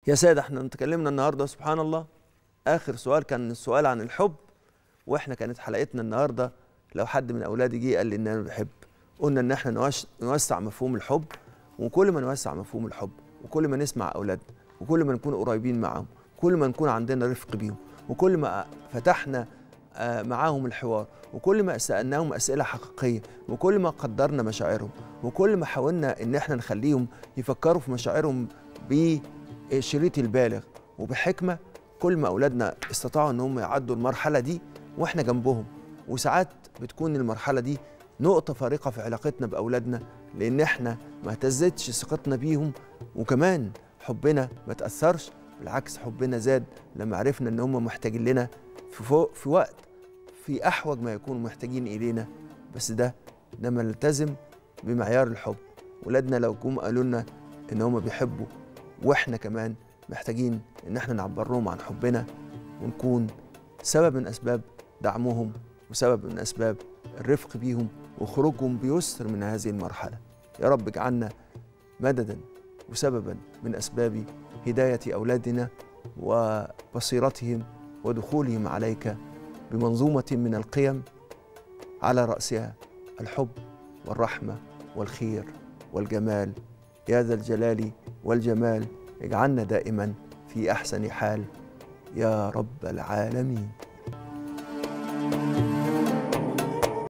يا سادة احنا اتكلمنا النهارده سبحان الله اخر سؤال كان السؤال عن الحب واحنا كانت حلقتنا النهارده لو حد من اولادي جه قال لي ان انا بحب قلنا ان احنا نوش- نوسع مفهوم الحب وكل ما نوسع مفهوم الحب وكل ما نسمع اولادنا وكل ما نكون قريبين معاهم كل ما نكون عندنا رفق بيهم وكل ما فتحنا آه، معاهم الحوار وكل ما سالناهم اسئله حقيقيه وكل ما قدرنا مشاعرهم وكل ما حاولنا ان احنا نخليهم يفكروا في مشاعرهم بشريط البالغ وبحكمه كل ما اولادنا استطاعوا ان هم يعدوا المرحله دي واحنا جنبهم وساعات بتكون المرحله دي نقطه فارقه في علاقتنا باولادنا لان احنا ما اهتزتش ثقتنا بيهم وكمان حبنا ما تاثرش بالعكس حبنا زاد لما عرفنا ان هم محتاجين لنا في, فوق في وقت في احوج ما يكونوا محتاجين الينا بس ده لما نلتزم بمعيار الحب ولادنا لو جم قالوا لنا ان هم بيحبوا واحنا كمان محتاجين ان احنا نعبر لهم عن حبنا ونكون سبب من اسباب دعمهم وسبب من اسباب الرفق بيهم وخروجهم بيسر من هذه المرحله يا رب اجعلنا مددا وسببا من اسباب هدايه اولادنا وبصيرتهم ودخولهم عليك بمنظومه من القيم على راسها الحب والرحمه والخير والجمال يا ذا الجلال والجمال اجعلنا دائما في احسن حال يا رب العالمين